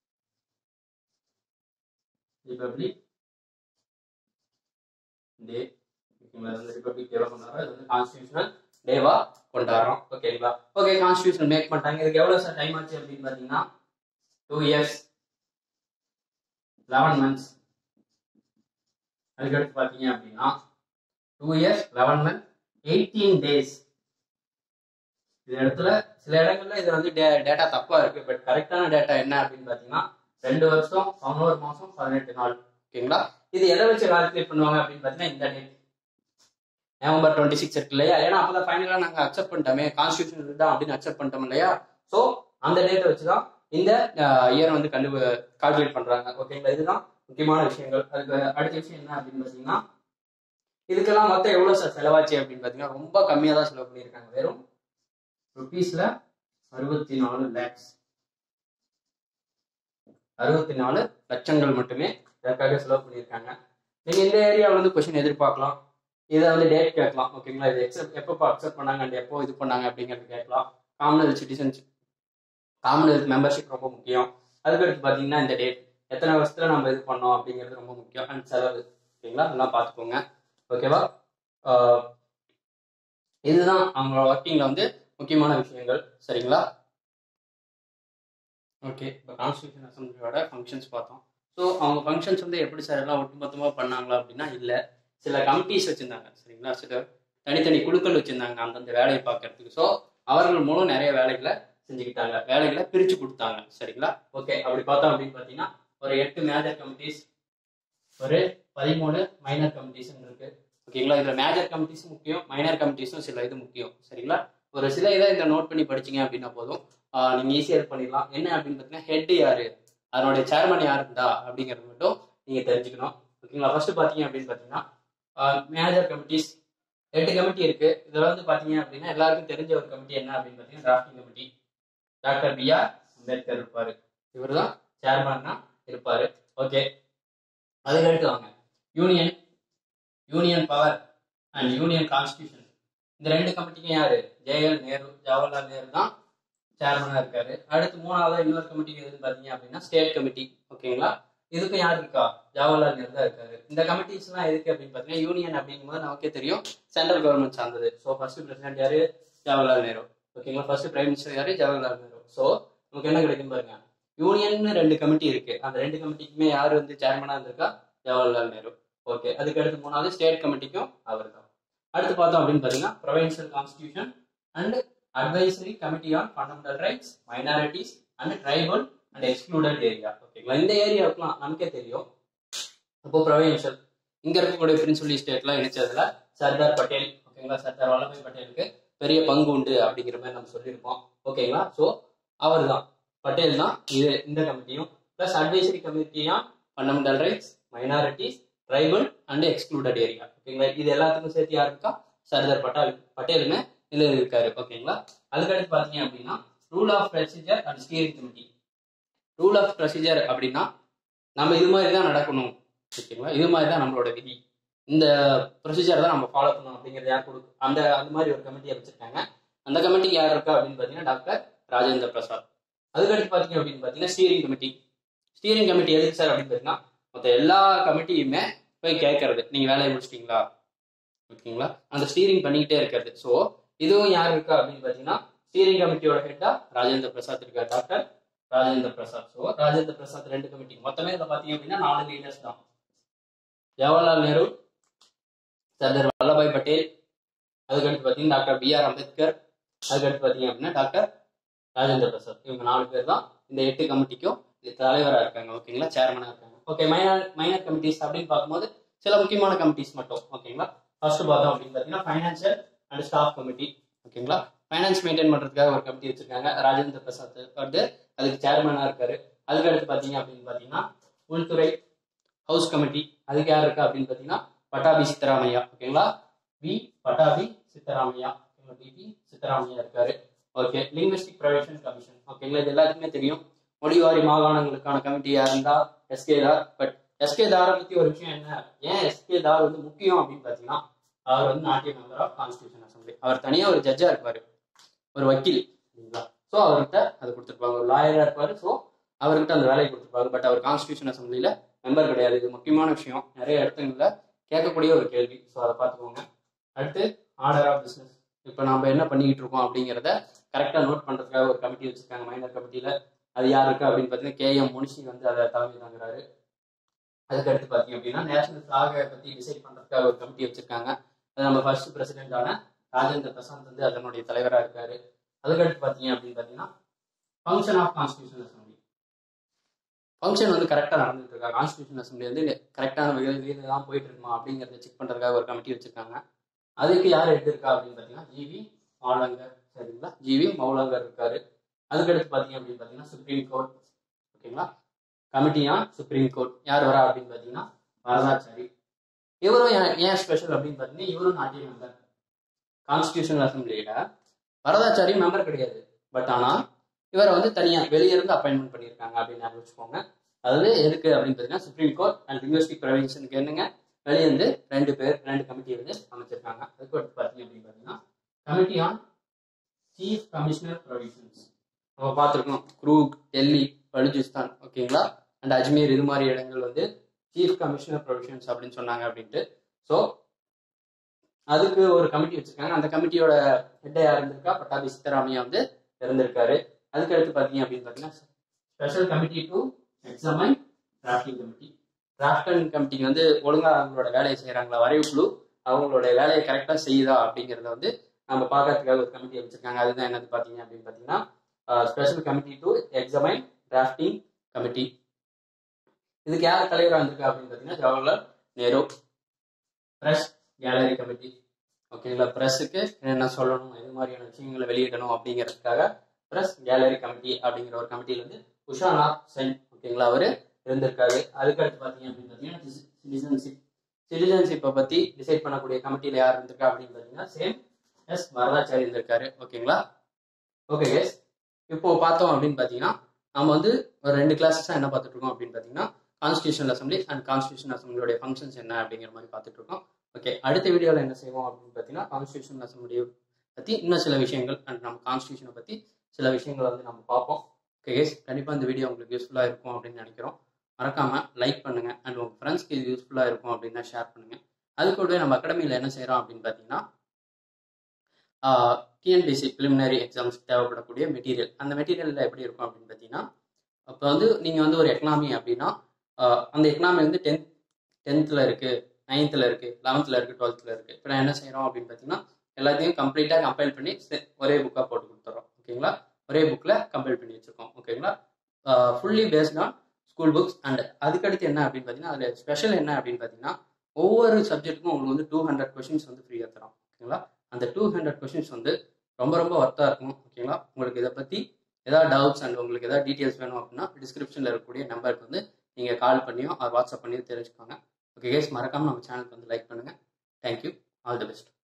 ரிபப்ளிக் டே வந்து ரிபப்ளிக் டேவா கொண்டாடுறோம் இது வந்து கான்ஸ்டியூஷனல் டேவா கொண்டாடுறோம் ஓகேங்களா ஓகே கான்ஸ்டியூஷன் மேக் பண்ணிட்டாங்க இதுக்கு எவ்வளவு சார் டைம் ஆச்சு அப்படின்னு பாத்தீங்கன்னா டூ இயர்ஸ் லெவன் மந்த்ஸ் அதுக்கடுத்து பாத்தீங்க அப்படின்னா two years eleven month eighteen days இந்த இடத்துல சில இடங்கள்ல இது வந்து டேட்டா தப்பா இருக்கு பட் கரெக்டான டேட்டா என்ன அப்படின்னு பாத்தீங்கன்னா ரெண்டு வருஷம் பதினோரு மாசம் பதினெட்டு நாள் ஓகேங்களா இது எதை வச்சு கால்குலேட் பண்ணுவாங்க அப்படின்னு பாத்தீங்கன்னா இந்த டேட் நவம்பர் டுவெண்ட்டி சிக்ஸ் இருக்கு இல்லையா ஏன்னா அப்பதான் ஃபைனலா நாங்க அக்செப்ட் பண்ணிட்டோமே கான்ஸ்டியூஷன் இதுதான் அப்படின்னு அக்செப்ட் பண்ணிட்டோம் இல்லையா சோ அந்த டேட்டை வச்சுதான் இந்த இயர் வந்து கண்டு கால்குலேட் பண்றாங்க ஓகேங்களா இதுதான் முக்கியமான விஷயங்கள் அதுக்கு அடுத்த விஷயம் என்ன அப்படின்னு பாத்தீங்கன்னா இதுக்கெல்லாம் மொத்தம் எவ்வளவு சார் செலவாச்சு அப்படின்னு பாத்தீங்கன்னா ரொம்ப கம்மியா தான் செலவு பண்ணியிருக்காங்க வெறும் ருபீஸ்ல அறுபத்தி நாலு லேக்ஸ் அறுபத்தி நாலு லட்சங்கள் மட்டுமே இதற்காக செலவு பண்ணியிருக்காங்க நீங்க இந்த ஏரியாவில் வந்து கொஸ்டின் எதிர்பார்க்கலாம் இதை வந்து டேட் கேட்கலாம் ஓகேங்களா இது எக்ஸப்ட் எப்போ அக்செப்ட் பண்ணாங்க அண்ட் எப்போ இது பண்ணாங்க அப்படிங்கிறது கேட்கலாம் காமன்வெல்த் சிட்டிசன்ஷிப் காமன்வெல்த் மெம்பர்ஷிப் ரொம்ப முக்கியம் அதுக்கடுத்து பார்த்தீங்கன்னா இந்த டேட் எத்தனை வருஷத்துல நம்ம இது பண்ணோம் அப்படிங்கிறது ரொம்ப முக்கியம் அண்ட் செலவு ஓகேங்களா அதெல்லாம் பார்த்துக்கோங்க ஓகேவா ஆஹ் இதுதான் அவங்களோட ஒர்க்கிங்ல வந்து முக்கியமான விஷயங்கள் சரிங்களா ஓகே இப்போ கான்ஸ்டியூஷன் அசம்பிளியோட ஃபங்க்ஷன்ஸ் பார்த்தோம் ஸோ அவங்க ஃபங்க்ஷன்ஸ் வந்து எப்படி சார் எல்லாம் ஒட்டுமொத்தமாக பண்ணாங்களா அப்படின்னா இல்லை சில கமிட்டிஸ் வச்சுருந்தாங்க சரிங்களா சில தனித்தனி குழுக்கள் வச்சுருந்தாங்க அந்தந்த வேலையை பார்க்கறதுக்கு ஸோ அவர்கள் மூலம் நிறைய வேலைகளை செஞ்சுக்கிட்டாங்க வேலைகளை பிரித்து கொடுத்தாங்க சரிங்களா ஓகே அப்படி பார்த்தோம் அப்படின்னு பார்த்தீங்கன்னா ஒரு எட்டு மேஜர் கமிட்டிஸ் ஒரு பதிமூணு மைனர் கமிட்டிஸ் இருக்கு ஓகேங்களா இதுல மேஜர் கமிட்டிஸ் முக்கியம் மைனர் கமிட்டிஸும் சில இது முக்கியம் சரிங்களா ஒரு சில இதை இந்த நோட் பண்ணி படிச்சீங்க அப்படின்னா போதும் ஆஹ் நீங்க ஈஸியா இது பண்ணிடலாம் என்ன அப்படின்னு பார்த்தீங்கன்னா ஹெட் யாரு அதனுடைய சேர்மன் யார் இருந்தா அப்படிங்கிறது மட்டும் நீங்க தெரிஞ்சுக்கணும் ஓகேங்களா ஃபர்ஸ்ட் பாத்தீங்க அப்படின்னு பார்த்தீங்கன்னா மேஜர் கமிட்டிஸ் எட்டு கமிட்டி இருக்கு இதுல வந்து பாத்தீங்க அப்படின்னா எல்லாருக்கும் தெரிஞ்ச ஒரு கமிட்டி என்ன அப்படின்னு பார்த்தீங்கன்னா drafting committee doctor P R Ambedkar இருப்பாரு இவர் தான் சேர்மன்னா இருப்பாரு ஓகே அதுக்கடுத்து வாங்க union union power and union constitution இந்த ரெண்டு கமிட்டிக்கும் யாரு ஜெயலல் நேரு ஜவஹர்லால் நேரு தான் சேர்மனா இருக்காரு அடுத்து மூணாவது இன்னொரு கமிட்டிக்கு எதுன்னு பாத்தீங்க அப்படின்னா ஸ்டேட் கமிட்டி ஓகேங்களா இதுக்கும் யார் இருக்கா ஜவஹர்லால் நேரு தான் இருக்காரு இந்த கமிட்டிஸ் எல்லாம் எதுக்கு அப்படின்னு பாத்தீங்கன்னா யூனியன் அப்படிங்கும்போது நமக்கே தெரியும் சென்ட்ரல் கவர்மெண்ட் சார்ந்தது ஸோ ஃபர்ஸ்ட் பிரசிடென்ட் யாரு ஜவஹர்லால் நேரு ஓகேங்களா ஃபர்ஸ்ட் பிரைம் மினிஸ்டர் யாரு ஜவஹர்லால் நேரு ஸோ நமக்கு என்ன கிடைக்கும் பாருங்க யூனியன் ரெண்டு கமிட்டி இருக்கு அந்த ரெண்டு கமிட்டிக்குமே யார் வந்து சேர்மனா இருந்திருக்கா ஜவஹர்லால் நேரு ஓகே அதுக்கு அடுத்து மூணாவது ஸ்டேட் கமிட்டிக்கும் அவர் தான் அடுத்து பார்த்தோம் அப்படின்னு பார்த்தீங்கன்னா provincial constitution and advisory committee on fundamental rights minorities and tribal and excluded area ஓகேங்களா இந்த ஏரியாவுக்குலாம் நமக்கே தெரியும் அப்போ ப்ரொவின்ஷியல் இங்க இருக்கக்கூடிய பிரின்சிபல் ஸ்டேட்லாம் இணைச்சதுல சர்தார் பட்டேல் ஓகேங்களா சர்தார் வல்லபாய் பட்டேலுக்கு பெரிய பங்கு உண்டு அப்படிங்கிற மாதிரி நம்ம சொல்லியிருப்போம் ஓகேங்களா ஸோ அவர் தான் பட்டேல் தான் இது இந்த கமிட்டியும் பிளஸ் அட்வைசரி கமிட்டியா fundamental rights minorities tribal and excluded area ஓகேங்களா இது எல்லாத்துக்கும் சேர்த்து யார் இருக்கா சர்தார் பட்டால் பட்டேலுமே இதுல இருக்காரு ஓகேங்களா அதுக்கடுத்து பாத்தீங்க அப்படின்னா rule of procedure and steering committee rule of procedure அப்படின்னா நம்ம இது மாதிரி தான் நடக்கணும் ஓகேங்களா இது மாதிரி தான் நம்மளோட விதி இந்த ப்ரொசீஜர் தான் நம்ம ஃபாலோ பண்ணணும் அப்படிங்கிறது யார் கொடுக்கும் அந்த அந்த மாதிரி ஒரு கமிட்டியை வச்சிருக்காங்க அந்த கமிட்டிக்கு யார் இருக்கா அப்படின்னு பார்த்தீங்கன்னா டாக்டர் ராஜேந்திர பிரசாத் அதுக்கடுத்து பார்த்தீங்க அப்படின்னு பார்த்தீங்கன்னா ஸ்டீரிங் கமிட்டி ஸ்டீரிங் கமிட்டி எதுக்கு சார் அப்படின்னு பார்த்தீங்கன்னா மற்ற எல்லா கமிட்டியுமே போய் கேட்கறது நீங்க வேலையை முடிச்சிட்டீங்களா ஓகேங்களா அந்த ஸ்டீரிங் பண்ணிக்கிட்டே இருக்கிறது ஸோ இதுவும் யார் இருக்கா அப்படின்னு பார்த்தீங்கன்னா ஸ்டீரிங் கமிட்டியோட ஹெட்டா ராஜேந்திர பிரசாத் இருக்கார் டாக்டர் ராஜேந்திர பிரசாத் ஸோ ராஜேந்திர பிரசாத் ரெண்டு கமிட்டி மொத்தமே இதில் பார்த்தீங்க அப்படின்னா நாலு லீடர்ஸ் தான் ஜவஹர்லால் நேரு சர்தார் வல்லபாய் பட்டேல் அதுக்கடுத்து பார்த்தீங்கன்னா டாக்டர் பி ஆர் அம்பேத்கர் அதுக்கடுத்து பார்த்தீங்க அப்படின்னா டாக்டர் ராஜேந்திர பிரசாத் இவங்க நாலு பேர் தான் இந்த எட்டு கமிட்டிக்கும் இது தலைவராக இருக்காங்க ஓகேங்களா சேர்மனாக இருக்காங்க ஓகே மைனர் மைனர் கமிட்டிஸ் அப்படின்னு பார்க்கும்போது சில முக்கியமான கமிட்டிஸ் மட்டும் ஓகேங்களா ஃபர்ஸ்ட் பார்த்தோம் அப்படின்னு பார்த்தீங்கன்னா ஃபைனான்சியல் அண்ட் ஸ்டாஃப் கமிட்டி ஓகேங்களா ஃபைனான்ஸ் மெயின்டைன் பண்ணுறதுக்காக ஒரு கமிட்டி வச்சிருக்காங்க ராஜேந்திர பிரசாத் வந்து அதுக்கு சேர்மனாக இருக்காரு அதுக்கு அடுத்து பார்த்தீங்க அப்படின்னு பார்த்தீங்கன்னா உள்துறை ஹவுஸ் கமிட்டி அதுக்கு யார் இருக்கா அப்படின்னு பார்த்தீங்கன்னா பட்டாபி சித்தராமையா ஓகேங்களா வி பட்டாபி சித்தராமையா பிபி சித்தராமையா இருக்காரு ஓகே லிங்குவிஸ்டிக் ப்ரொவிஷன் கமிஷன் ஓகேங்களா இது எல்லாத்துக்குமே தெரியும் மொழிவாரி மாகாணங்களுக்கான கமிட்டி இருந்தா எஸ்கே தார் பட் எஸ்கே தாரை பத்தி ஒரு விஷயம் என்ன ஏன் எஸ்கே தார் வந்து முக்கியம் அப்படின்னு பாத்தீங்கன்னா அவர் வந்து நாட்டிய மெம்பர் ஆஃப் கான்ஸ்டியூஷன் அசம்பிளி அவர் தனியா ஒரு ஜட்ஜா இருப்பாரு ஒரு வக்கீல் சரிங்களா ஸோ அவர்கிட்ட அது கொடுத்துருப்பாங்க ஒரு லாயரா இருப்பாரு ஸோ அவர்கிட்ட அந்த வேலையை கொடுத்துருப்பாங்க பட் அவர் கான்ஸ்டியூஷன் அசம்பிளியில மெம்பர் கிடையாது இது முக்கியமான விஷயம் நிறைய இடத்துங்களில் கேட்கக்கூடிய ஒரு கேள்வி ஸோ அதை பார்த்துக்கோங்க அடுத்து ஆர்டர் ஆஃப் பிஸ்னஸ் இப்போ நம்ம என்ன பண்ணிக்கிட்டு இருக்கோம் அப்படிங்கிறத கரெக்டாக நோட் பண்ணுறதுக்காக ஒரு கமிட்டி வச்சிருக்காங்க மைனர் கமிட்டியில் அது யார் இருக்கு அப்படின்னு பார்த்தீங்கன்னா கேஎம் முனிஷி வந்து அதை தலைமை தாங்குறாரு அதுக்கு அடுத்து பார்த்தீங்க அப்படின்னா நேஷனல் ஃபிளாகை பற்றி டிசைட் பண்ணுறதுக்காக ஒரு கமிட்டி வச்சிருக்காங்க அது நம்ம ஃபர்ஸ்ட் பிரசிடென்டான ராஜேந்திர பிரசாந்த் வந்து அதனுடைய தலைவராக இருக்காரு அதுக்கடுத்து பார்த்தீங்க அப்படின்னு பார்த்தீங்கன்னா function of constitution assembly function வந்து கரெக்டாக நடந்துட்டு இருக்கா கான்ஸ்டியூஷன் அசம்பிளி வந்து கரெக்டான வகையில் தான் போயிட்டு இருக்குமா அப்படிங்கிறத செக் பண்ணுறதுக்காக ஒரு கமிட்டி வச்சிருக்காங்க அதுக்கு யார் எடுத்திருக்கா அப்படின்னு பார்த்தீங்கன்னா ஜிவி மௌலங்கர் சரிங்களா ஜிவி மௌலங்கர் இருக்காரு அதுக்கடுத்து பார்த்தீங்க அப்படின்னு பார்த்தீங்கன்னா சுப்ரீம் கோர்ட் ஓகேங்களா கமிட்டியா சுப்ரீம் கோர்ட் யார் வரா அப்படின்னு பார்த்தீங்கன்னா வரதாச்சாரி இவரும் ஏன் ஏன் ஸ்பெஷல் அப்படின்னு பார்த்தீங்கன்னா இவரும் நாட்டிய மெம்பர் கான்ஸ்டியூஷனல் அசம்பிளியில வரதாச்சாரி மெம்பர் கிடையாது பட் ஆனால் இவரை வந்து தனியாக வெளியே இருந்து அப்பாயின்மெண்ட் பண்ணியிருக்காங்க அப்படின்னு ஞாபகம் வச்சுக்கோங்க அதாவது எதுக்கு அப்படின்னு பார்த்தீங்கன்னா சுப்ரீம் கோர்ட் அண்ட் லிங்குவிஸ்டிக் ப்ரொவின்ஷனுக்கு என்னங்க வெளியே வந்து ரெண்டு பேர் ரெண்டு கமிட்டி வந்து அமைச்சிருக்காங்க அதுக்கு அடுத்து பார்த்தீங்க அப்படின்னு பார்த்தீங்கன்னா committee on chief commissioner provisions நம்ம பார்த்துருக்கோம் குரூக் டெல்லி பலுச்சிஸ்தான் ஓகேங்களா அண்ட் அஜ்மீர் இது மாதிரி இடங்கள் வந்து சீஃப் கமிஷனர் ப்ரொவிஷன்ஸ் அப்படின்னு சொன்னாங்க அப்படின்ட்டு ஸோ அதுக்கு ஒரு கமிட்டி வச்சிருக்காங்க அந்த கமிட்டியோட ஹெட்டை யார் இருந்திருக்கா பட்டாபி சித்தராமையா வந்து இருந்திருக்காரு அதுக்கு அடுத்து பார்த்தீங்க அப்படின்னு பார்த்தீங்கன்னா special committee to examine drafting committee drafting கமிட்டிக்கு வந்து ஒழுங்கா அவங்களோட வேலையை செய்கிறாங்களா வரைவு குழு அவங்களோட வேலையை கரெக்டாக செய்யுதா அப்படிங்கிறத வந்து நம்ம பார்க்கறதுக்காக ஒரு கமிட்டி வச்சிருக்காங்க அதுதான் என்னது பார்த்தீங்க அப்படின்னு பார்த்தீங்கன்னா special committee to examine drafting committee இதுக்கு யார் தலைவராக இருந்திருக்கா அப்படின்னு பார்த்தீங்கன்னா Jawaharlal Nehru press gallery committee ஓகேங்களா ப்ரெஸ்ஸுக்கு என்ன சொல்லணும் எது மாதிரியான விஷயங்களை வெளியிடணும் அப்படிங்கிறதுக்காக ப்ரெஸ் கேலரி கமிட்டி அப்படிங்கிற ஒரு கமிட்டியில் வந்து உஷாநாத் சென் ஓகேங்களா அவர் இருந்திருக்காரு அதுக்கடுத்து பார்த்தீங்க அப்படின்னு பார்த்தீங்கன்னா சிட்டிசன்ஷிப் சிட்டிசன்ஷிப்பை பற்றி டிசைட் பண்ணக்கூடிய கமிட்டியில் யார் இருந்திருக்கா அப்படின்னு பார்த்தீங்கன்னா சேம் எஸ் வரதாச்சாரி இருந்திருக்காரு ஓகேங்களா ஓகே எஸ் இப்போ பார்த்தோம் அப்படின்னு பார்த்தீங்கன்னா நம்ம வந்து ஒரு ரெண்டு கிளாஸஸாக என்ன பார்த்துட்டு இருக்கோம் அப்படின்னு பார்த்தீங்கன்னா கான்ஸ்டியூஷன் அசம்பிளி அண்ட் கான்ஸ்டியூஷன் அசம்பிளியோட ஃபங்க்ஷன்ஸ் என்ன அப்படிங்கிற மாதிரி பார்த்துட்டு இருக்கோம் ஓகே அடுத்த வீடியோவில் என்ன செய்வோம் அப்படின்னு பார்த்தீங்கன்னா கான்ஸ்டியூஷன் அசம்பிளியை பற்றி இன்னும் சில விஷயங்கள் அண்ட் நம்ம கான்ஸ்டியூஷனை பற்றி சில விஷயங்களை வந்து நம்ம பார்ப்போம் ஓகே கேஸ் கண்டிப்பாக இந்த வீடியோ உங்களுக்கு யூஸ்ஃபுல்லாக இருக்கும் அப்படின்னு நினைக்கிறோம் மறக்காமல் லைக் பண்ணுங்கள் அண்ட் உங்கள் ஃப்ரெண்ட்ஸ்க்கு இது யூஸ்ஃபுல்லாக இருக்கும் அப்படின்னா ஷேர் பண்ணுங்கள் அது கூடவே நம்ம அகாடமியில் என்ன செய்கிறோம் அப்படின்னு பார்த்தீங்கன்னா டிஎன்பிசி ப்ரிலிமினரி எக்ஸாம்ஸ் தேவைப்படக்கூடிய மெட்டீரியல் அந்த மெட்டீரியலில் எப்படி இருக்கும் அப்படின்னு பார்த்தீங்கன்னா அப்போ வந்து நீங்கள் வந்து ஒரு எக்கனாமி அப்படின்னா அந்த எக்கனாமி வந்து டென்த் டென்த்தில் இருக்குது நைன்த்தில் இருக்குது லெவன்த்தில் இருக்குது டுவெல்த்தில் இருக்குது இப்போ நான் என்ன செய்கிறோம் அப்படின்னு பார்த்தீங்கன்னா எல்லாத்தையும் கம்ப்ளீட்டாக கம்பைல் பண்ணி ஒரே புக்காக போட்டு கொடுத்துட்றோம் ஓகேங்களா ஒரே புக்கில் கம்பைல் பண்ணி வச்சுருக்கோம் ஓகேங்களா fully based on school books and அதுக்கடுத்து என்ன அப்படின்னு பார்த்தீங்கன்னா அதில் ஸ்பெஷல் என்ன அப்படின்னு பார்த்தீங்கன்னா ஒவ்வொரு சப்ஜெக்ட்டுக்கும் உங்களுக்கு வந்து டூ ஹண்ட்ரட் கொஷின்ஸ் வந்து ஃப்ரீயாக தரோம் ஓகேங்களா அந்த டூ ஹண்ட்ரட் கொஷின்ஸ் வந்து ரொம்ப ரொம்ப ஒர்த்தாக இருக்கும் ஓகேங்களா உங்களுக்கு இதை பற்றி ஏதாவது டவுட்ஸ் அண்ட் உங்களுக்கு ஏதாவது டீட்டெயில்ஸ் வேணும் அப்படின்னா டிஸ்கிரிப்ஷனில் இருக்கக்கூடிய நம்பருக்கு வந்து நீங்கள் கால் பண்ணியோ வாட்ஸ்அப் பண்ணியோ தெரிஞ்சுக்கோங்க ஓகே கேஸ் மறக்காமல் நம்ம சேனலுக்கு வந்து லைக் பண்ணுங்கள் தேங்க்யூ ஆல் தி பெஸ்ட்